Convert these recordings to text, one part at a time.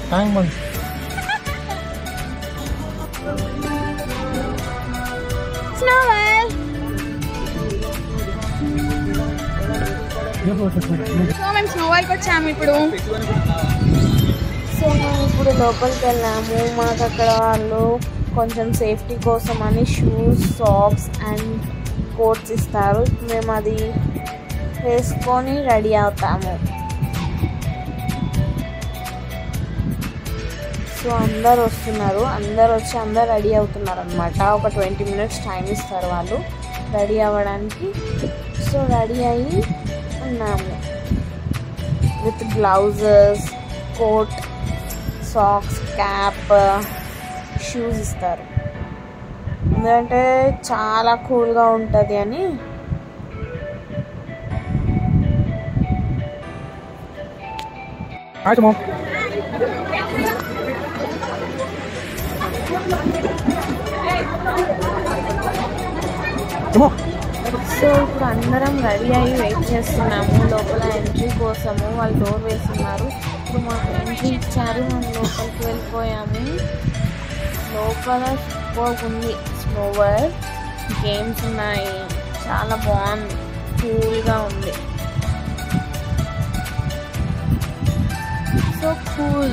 tank bund స్నోవెల్ so మేము స్నోవెల్కి వచ్చాము ఇప్పుడు సో మేము ఇప్పుడు లోపలికి వెళ్ళాము మాకు అక్కడ వాళ్ళు కొంచెం సేఫ్టీ కోసం అని షూస్ సాక్స్ అండ్ కోట్స్ ఇస్తారు మేము అది వేసుకొని రెడీ అవుతాము సో అందరు వస్తున్నారు అందరు వచ్చి అందరు రెడీ అవుతున్నారు అనమాట ఒక ట్వంటీ మినిట్స్ టైం ఇస్తారు వాళ్ళు రెడీ అవ్వడానికి సో రెడీ అయ్యి ఉన్నాము with gloves coat socks cap shoes ఇస్తారు ఎందుకంటే చాలా కూల్గా ఉంటుంది అని హాయ్ సుమో సుమో సో ఇప్పుడు అందరం రెడీ అయ్యి వెయిట్ చేస్తున్నాము లోపల ఎంట్రీ కోసము వాళ్ళు డోర్ వేస్తున్నారు ఇప్పుడు మాకు ఎంట్రీ ఇచ్చారు మేము లోపలికి వెళ్ళిపోయాము లోపల సూపర్ ఉంది స్నోవర్ గేమ్స్ ఉన్నాయి చాలా బాగుంది కూల్గా ఉంది సో కూల్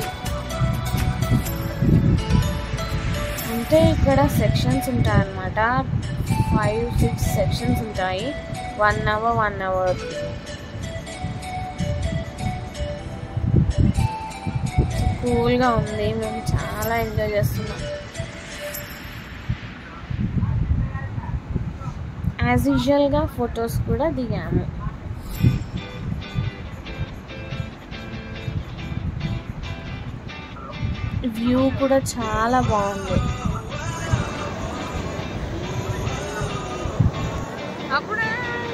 అంటే ఇక్కడ సెక్షన్స్ ఉంటాయన్నమాట ఫైవ్ సిక్స్ సెక్షన్స్ ఉంటాయి వన్ అవర్ వన్ అవర్ కూల్గా ఉంది మేము చాలా ఎంజాయ్ చేస్తున్నాం యాజ్ యూజువల్గా ఫొటోస్ కూడా దిగాము వ్యూ కూడా చాలా బాగుంది అప్పుడే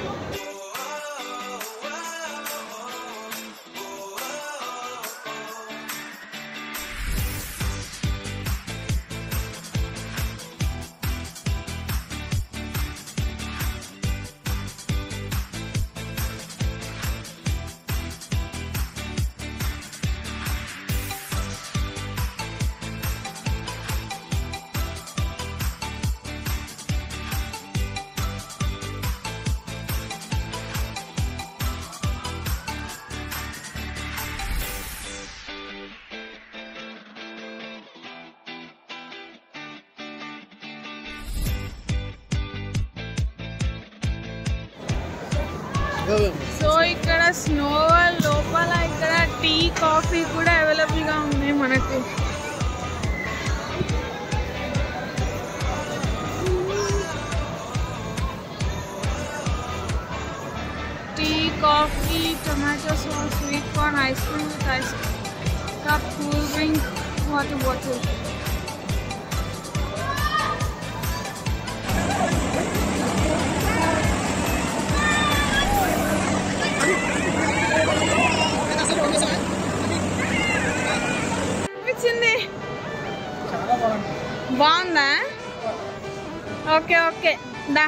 సో ఇక్కడ స్నోవల్ లోపల ఇక్కడ టీ కాఫీ కూడా అవైలబుల్ గా ఉంది మనకు tea coffee tomato sauce sweet corn ice cream with ice cup cool drink water bottle అనిపించింది బాగుందా ఓకే ఓకే దా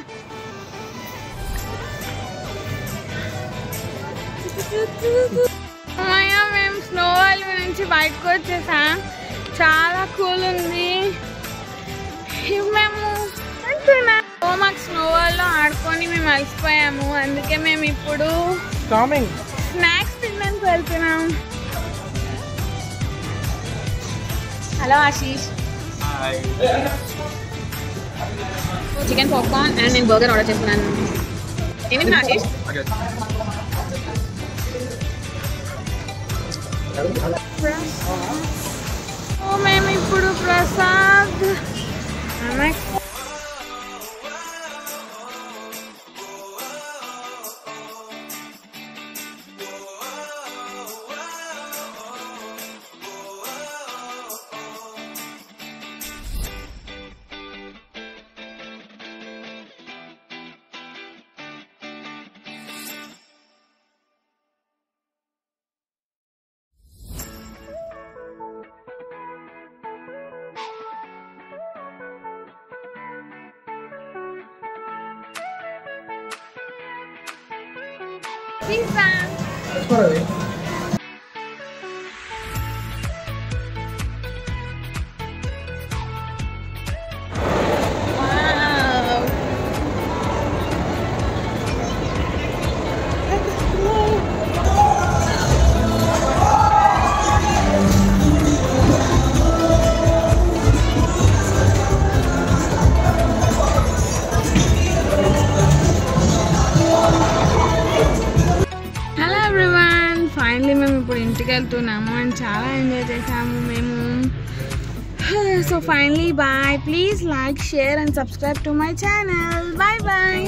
అమ్మయ్య మేము స్నో వాల్ నుంచి బయటకు వచ్చేసాం చాలా కూల్ ఉంది ఇవి మేము అంటున్నా ఓ మాకు స్నో వాల్లో ఆడుకొని మేము అలసిపోయాము అందుకే మేము ఇప్పుడు కామింగ్ స్నాక్స్ తినడానికి వెళ్తున్నాం hello Ashish chicken popcorn and నేను బర్గర్ ఆర్డర్ చేస్తున్నాను ఏమి ఆశీష్ ఓ మేము ఇప్పుడు ప్రసాద్ ఆమె- పిజ్జా వెళ్తున్నాము అండ్ చాలా ఎంజాయ్ చేసాము మేము so finally bye please like share and subscribe to my channel bye bye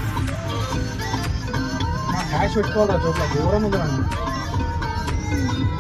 cash పెట్టుకోవాలా చోట్ల దూరం ఉంది